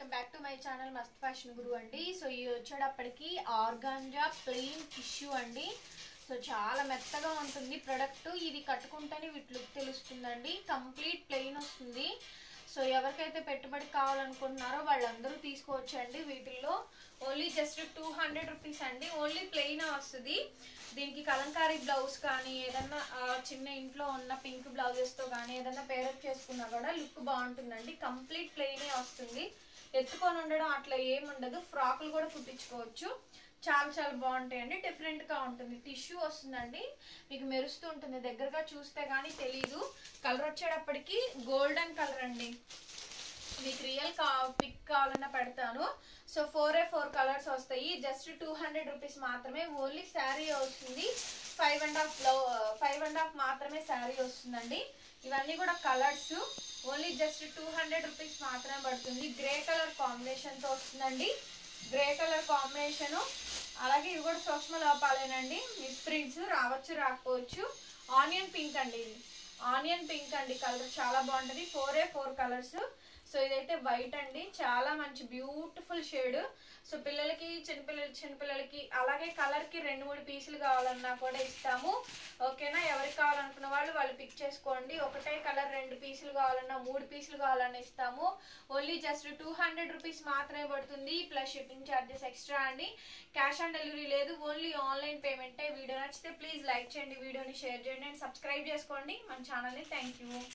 welcome back to my channel Mast fashion Guru అండి so ఇది వచ్చేటప్పటికి ఆర్గాంజా ప్లెయిన్ టిష్యూ అండి సో చాలా మెత్తగా ఉంటుంది ప్రొడక్ట్ ఇది కట్టుకుంటేనే వీటి లుక్ తెలుస్తుందండి కంప్లీట్ ప్లెయిన్ వస్తుంది సో ఎవరికైతే పెట్టుబడి కావాలనుకుంటున్నారో వాళ్ళందరూ తీసుకోవచ్చండి వీటిల్లో only just two hundred rupees అండి ఓన్లీ ప్లెయిన్ వస్తుంది దీనికి కలంకారీ బ్లౌజ్ కానీ ఏదన్నా ఆ, చిన్న ఇంట్లో ఉన్న పింక్ బ్లౌజెస్తో కానీ ఏదన్నా పేరప్ చేసుకున్నా కూడా లుక్ బాగుంటుందండి కంప్లీట్ ప్లెయినే వస్తుంది ఎత్తుకొని ఉండడం అట్లా ఏమి ఉండదు ఫ్రాకులు కూడా కుట్టించుకోవచ్చు చాలా చాలా బాగుంటాయండి డిఫరెంట్గా ఉంటుంది టిష్యూ వస్తుందండి మీకు మెరుస్తూ ఉంటుంది దగ్గరగా చూస్తే కానీ తెలీదు కలర్ వచ్చేటప్పటికి గోల్డెన్ కలర్ అండి మీకు రియల్ కా పిక్ కావాలన్నా పెడతాను so four A four colours వస్తాయి జస్ట్ టూ హండ్రెడ్ రూపీస్ మాత్రమే ఓన్లీ శారీ వస్తుంది five and half blouse five and half మాత్రమే శారీ వస్తుందండి ఇవన్నీ కూడా colours only just two hundred rupees మాత్రమే పడుతుంది గ్రే కలర్ కాంబినేషన్తో వస్తుందండి గ్రే కలర్ కాంబినేషను అలాగే ఇవి కూడా సూక్ష్మ లోపాలేనండి మిస్ ప్రింట్స్ రావచ్చు రాకపోవచ్చు ఆనియన్ పింక్ అండి ఇది ఆనియన్ పింక్ అండి కలర్ చాలా బాగుంటుంది four A four colours so ఇదైతే వైట్ అండి చాలా మంచి బ్యూటిఫుల్ షేడ్ సో పిల్లలకి చిన్నపిల్లల చిన్నపిల్లలకి అలాగే కలర్ కి రెండు మూడు పీసులు కావాలన్నా కూడా ఇస్తాము ఓకేనా ఎవరికి కావాలనుకున్న వాళ్ళు వాళ్ళు పిక్ చేసుకోండి ఒకటే కలర్ రెండు పీసులు కావాలన్నా మూడు పీసులు కావాలన్నా ఇస్తాము only just two hundred rupees మాత్రమే పడుతుంది ప్లస్ షిప్పింగ్ ఛార్జెస్ ఎక్స్ట్రా అండి క్యాష్ ఆన్ డెలివరీ లేదు ఓన్లీ ఆన్లైన్ పేమెంటే వీడియో నచ్చితే ప్లీజ్ లైక్ చేయండి వీడియోని షేర్ చేయండి అండ్ సబ్స్క్రైబ్ చేసుకోండి మన ఛానల్ని థ్యాంక్ యూ